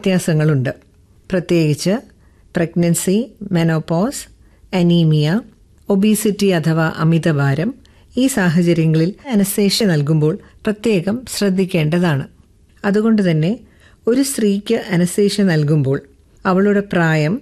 വ്യത്യാസങ്ങളുണ്ട് പ്രത്യേകിച്ച് pregnancy menopause anaemia obesity അഥവാ അമിതഭാരം ഈ സാഹചര്യങ്ങളിൽ അനസ്തേഷ്യ നൽകുമ്പോൾ പ്രത്യേകം ശ്രദ്ധിക്കേണ്ടതാണ് അതുകൊണ്ട് തന്നെ ഒരു സ്ത്രീക്ക് അനസ്തേഷ്യ നൽകുമ്പോൾ അവളുടെ പ്രായം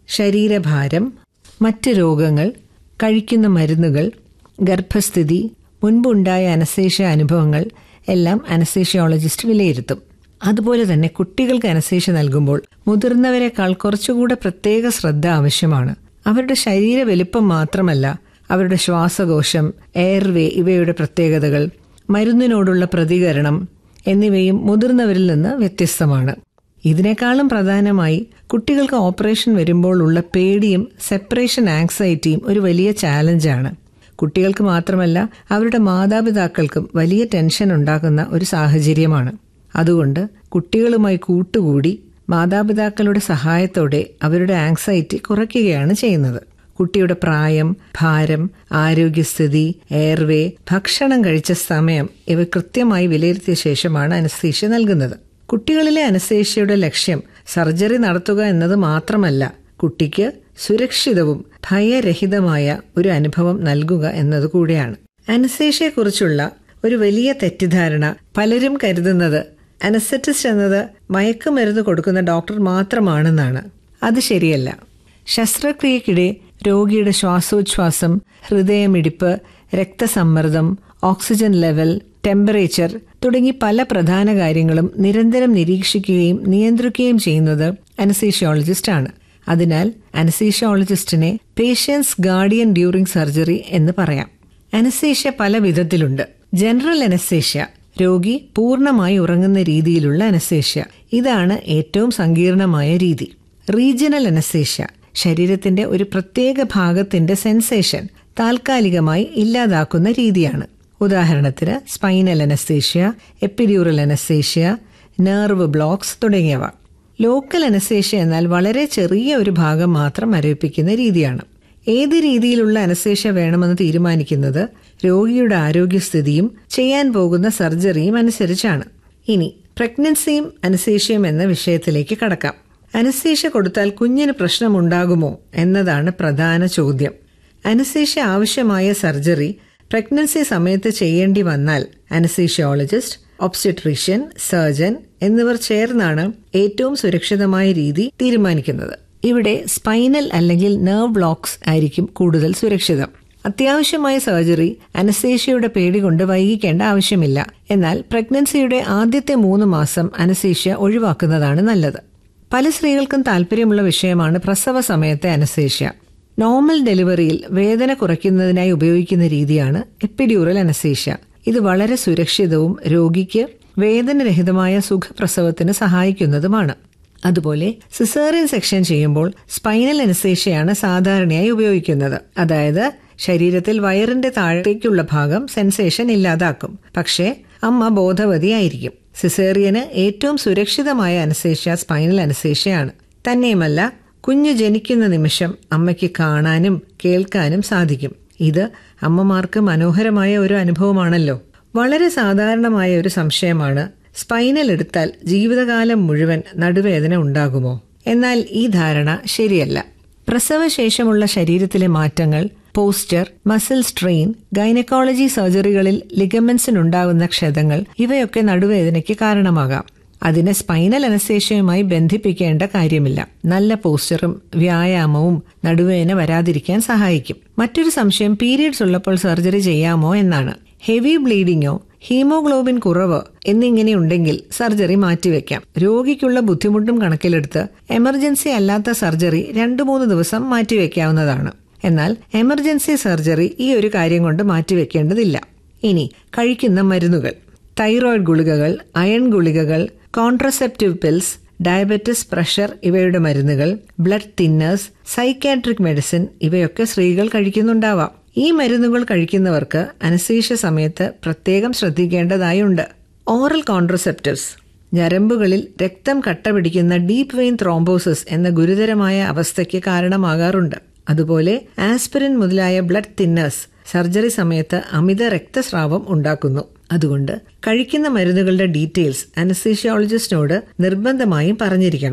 ശരീരഭാരം മറ്റ് രോഗങ്ങൾ കഴിക്കുന്ന മരുന്നുകൾ ഗർഭസ്ഥിതി മുൻപുണ്ടായ അനസ്തേഷ്യ അനുഭവങ്ങൾ എല്ലാം അനസ്തേഷ്യോളജിസ്റ്റ് വിലയിരുത്തും അതുപോലെ തന്നെ കുട്ടികൾക്ക് അനസ്തേഷ്യ നൽകുമ്പോൾ മുതിർന്നവരെക്കാൾ കുറച്ചുകൂടെ പ്രത്യേക ശ്രദ്ധ ആവശ്യമാണ് അവരുടെ ശരീര വലിപ്പം മാത്രമല്ല അവരുടെ ശ്വാസകോശം എയർവേ ഇവയുടെ പ്രത്യേകതകൾ മരുന്നിനോടുള്ള പ്രതികരണം എന്നിവയും മുതിർന്നവരിൽ നിന്ന് വ്യത്യസ്തമാണ് ഇതിനേക്കാളും പ്രധാനമായി കുട്ടികൾക്ക് ഓപ്പറേഷൻ വരുമ്പോൾ ഉള്ള പേടിയും സെപ്പറേഷൻ ആങ്സൈറ്റിയും ഒരു വലിയ ചാലഞ്ചാണ് കുട്ടികൾക്ക് മാത്രമല്ല അവരുടെ മാതാപിതാക്കൾക്കും വലിയ ടെൻഷൻ ഉണ്ടാക്കുന്ന ഒരു സാഹചര്യമാണ് അതുകൊണ്ട് കുട്ടികളുമായി കൂട്ടുകൂടി മാതാപിതാക്കളുടെ സഹായത്തോടെ അവരുടെ ആങ്സൈറ്റി കുറയ്ക്കുകയാണ് ചെയ്യുന്നത് കുട്ടിയുടെ പ്രായം ഭാരം ആരോഗ്യസ്ഥിതി എയർവേ ഭക്ഷണം കഴിച്ച സമയം ഇവ കൃത്യമായി വിലയിരുത്തിയ ശേഷമാണ് അനസ്തീഷ്യ നൽകുന്നത് കുട്ടികളിലെ അനസ്തേഷ്യയുടെ ലക്ഷ്യം സർജറി നടത്തുക എന്നത് മാത്രമല്ല കുട്ടിക്ക് സുരക്ഷിതവും ഭയരഹിതമായ ഒരു അനുഭവം നൽകുക എന്നതുകൂടെയാണ് അനസ്തേഷ്യയെക്കുറിച്ചുള്ള ഒരു വലിയ തെറ്റിദ്ധാരണ പലരും കരുതുന്നത് അനസ്തറ്റിസ്റ്റ് എന്നത് മയക്കുമരുന്ന് കൊടുക്കുന്ന ഡോക്ടർ മാത്രമാണെന്നാണ് അത് ശരിയല്ല ശസ്ത്രക്രിയക്കിടെ രോഗിയുടെ ശ്വാസോച്ഛ്വാസം ഹൃദയമിടിപ്പ് രക്തസമ്മർദ്ദം ഓക്സിജൻ ലെവൽ ടെമ്പറേച്ചർ തുടങ്ങി പല പ്രധാന കാര്യങ്ങളും നിരന്തരം നിരീക്ഷിക്കുകയും നിയന്ത്രിക്കുകയും ചെയ്യുന്നത് അനസീഷ്യോളജിസ്റ്റ് ആണ് അതിനാൽ അനസീഷ്യോളജിസ്റ്റിനെ പേഷ്യൻസ് ഗാർഡിയൻ ഡ്യൂറിംഗ് സർജറി എന്ന് പറയാം അനസേഷ്യ പല വിധത്തിലുണ്ട് ജനറൽ അനസേഷ്യ രോഗി പൂർണ്ണമായി ഉറങ്ങുന്ന രീതിയിലുള്ള അനസേഷ്യ ഇതാണ് ഏറ്റവും സങ്കീർണമായ രീതി റീജിയണൽ അനസേഷ്യ ശരീരത്തിന്റെ ഒരു പ്രത്യേക ഭാഗത്തിന്റെ സെൻസേഷൻ താൽക്കാലികമായി ഇല്ലാതാക്കുന്ന രീതിയാണ് ഉദാഹരണത്തിന് spinal anaesthesia epidural anaesthesia nerve blocks തുടങ്ങിയവ ലോക്കൽ അനസ്തേഷ്യ എന്നാൽ വളരെ ചെറിയ ഒരു ഭാഗം മാത്രം മരവിപ്പിക്കുന്ന രീതിയാണ് ഏത് രീതിയിലുള്ള അനസ്തേഷ്യ വേണമെന്ന് തീരുമാനിക്കുന്നത് രോഗിയുടെ ആരോഗ്യസ്ഥിതിയും ചെയ്യാൻ പോകുന്ന സർജറിയും അനുസരിച്ചാണ് ഇനി പ്രഗ്നൻസിയും അനസ്തേഷ്യയും എന്ന വിഷയത്തിലേക്ക് കടക്കാം അനസ്തേഷ്യ കൊടുത്താൽ കുഞ്ഞിന് പ്രശ്നമുണ്ടാകുമോ എന്നതാണ് പ്രധാന ചോദ്യം അനസ്തേഷ്യ ആവശ്യമായ സർജറി പ്രഗ്നൻസി സമയത്ത് ചെയ്യേണ്ടി വന്നാൽ അനസ്തീഷ്യോളജിസ്റ്റ് ഒബ്സ്റ്റട്രീഷ്യൻ സർജൻ എന്നിവർ ചേർന്നാണ് ഏറ്റവും സുരക്ഷിതമായ രീതി തീരുമാനിക്കുന്നത് ഇവിടെ സ്പൈനൽ അല്ലെങ്കിൽ നെർവ് ബ്ലോക്സ് ആയിരിക്കും കൂടുതൽ സുരക്ഷിതം അത്യാവശ്യമായ സർജറി അനസ്തേഷ്യയുടെ പേടി കൊണ്ട് വൈകിക്കേണ്ട ആവശ്യമില്ല എന്നാൽ പ്രഗ്നൻസിയുടെ ആദ്യത്തെ മൂന്ന് മാസം അനസ്തേഷ്യ ഒഴിവാക്കുന്നതാണ് നല്ലത് പല സ്ത്രീകൾക്കും താല്പര്യമുള്ള വിഷയമാണ് പ്രസവ സമയത്തെ അനസ്തേഷ്യ നോർമൽ ഡെലിവറിയിൽ വേദന കുറയ്ക്കുന്നതിനായി ഉപയോഗിക്കുന്ന രീതിയാണ് എപ്പിഡ്യൂറൽ അനസ്തേഷ്യ ഇത് വളരെ സുരക്ഷിതവും രോഗിക്ക് വേദനരഹിതമായ സുഖപ്രസവത്തിന് സഹായിക്കുന്നതുമാണ് അതുപോലെ സിസേറിയൻ സെക്ഷൻ ചെയ്യുമ്പോൾ സ്പൈനൽ അനസ്തേഷ്യയാണ് സാധാരണയായി ഉപയോഗിക്കുന്നത് അതായത് ശരീരത്തിൽ വയറിന്റെ താഴേക്കുള്ള ഭാഗം സെൻസേഷൻ ഇല്ലാതാക്കും പക്ഷേ അമ്മ ബോധവതിയായിരിക്കും സിസേറിയന് ഏറ്റവും സുരക്ഷിതമായ അനസ്തേഷ്യ സ്പൈനൽ അനസ്തേഷ്യയാണ് തന്നെയുമല്ല കുഞ്ഞു ജനിക്കുന്ന നിമിഷം അമ്മയ്ക്ക് കാണാനും കേൾക്കാനും സാധിക്കും ഇത് അമ്മമാർക്ക് മനോഹരമായ ഒരു അനുഭവമാണല്ലോ വളരെ സാധാരണമായ ഒരു സംശയമാണ് സ്പൈനൽ എടുത്താൽ ജീവിതകാലം മുഴുവൻ നടുവേദന ഉണ്ടാകുമോ എന്നാൽ ഈ ധാരണ ശരിയല്ല പ്രസവശേഷമുള്ള ശരീരത്തിലെ മാറ്റങ്ങൾ പോസ്റ്റർ മസിൽ സ്ട്രെയിൻ ഗൈനക്കോളജി സർജറികളിൽ ലിഗമെന്റ്സിനുണ്ടാകുന്ന ക്ഷതങ്ങൾ ഇവയൊക്കെ നടുവേദനയ്ക്ക് കാരണമാകാം അതിനെ സ്പൈനൽ അനസ്തേഷ്യയുമായി ബന്ധിപ്പിക്കേണ്ട കാര്യമില്ല നല്ല പോസ്റ്ററും വ്യായാമവും നടുവേദന വരാതിരിക്കാൻ സഹായിക്കും മറ്റൊരു സംശയം പീരിയഡ്സ് ഉള്ളപ്പോൾ സർജറി ചെയ്യാമോ എന്നാണ് ഹെവി ബ്ലീഡിങ്ങോ ഹീമോഗ്ലോബിൻ കുറവ് എന്നിങ്ങനെ ഉണ്ടെങ്കിൽ സർജറി മാറ്റിവെക്കാം രോഗിക്കുള്ള ബുദ്ധിമുട്ടും കണക്കിലെടുത്ത് എമർജൻസി അല്ലാത്ത സർജറി രണ്ടു മൂന്ന് ദിവസം മാറ്റിവെക്കാവുന്നതാണ് എന്നാൽ എമർജൻസി സർജറി ഈ ഒരു കാര്യം കൊണ്ട് മാറ്റിവെക്കേണ്ടതില്ല ഇനി കഴിക്കുന്ന മരുന്നുകൾ തൈറോയിഡ് ഗുളികകൾ അയൺ ഗുളികകൾ കോൺട്രസെപ്റ്റീവ് പിൽസ് ഡയബറ്റിസ് പ്രഷർ ഇവയുടെ മരുന്നുകൾ ബ്ലഡ് തിന്നേഴ്സ് സൈക്കാട്രിക് മെഡിസിൻ ഇവയൊക്കെ സ്ത്രീകൾ കഴിക്കുന്നുണ്ടാവാം ഈ മരുന്നുകൾ കഴിക്കുന്നവർക്ക് അനസ്തീഷ്യ സമയത്ത് പ്രത്യേകം ശ്രദ്ധിക്കേണ്ടതായുണ്ട് ഓറൽ കോൺട്രസെപ്റ്റീവ്സ് ഞരമ്പുകളിൽ രക്തം കട്ട പിടിക്കുന്ന ഡീപ്പ് വെയിൻ ത്രോംബോസിസ് എന്ന ഗുരുതരമായ അവസ്ഥയ്ക്ക് കാരണമാകാറുണ്ട് അതുപോലെ ആസ്പിരിൻ മുതലായ ബ്ലഡ് തിന്നേഴ്സ് സർജറി സമയത്ത് അമിത രക്തസ്രാവം ഉണ്ടാക്കുന്നു അതുകൊണ്ട് കഴിക്കുന്ന മരുന്നുകളുടെ ഡീറ്റെയിൽസ് അനസ്തീഷ്യോളജിസ്റ്റിനോട് നിർബന്ധമായും പറഞ്ഞിരിക്കണം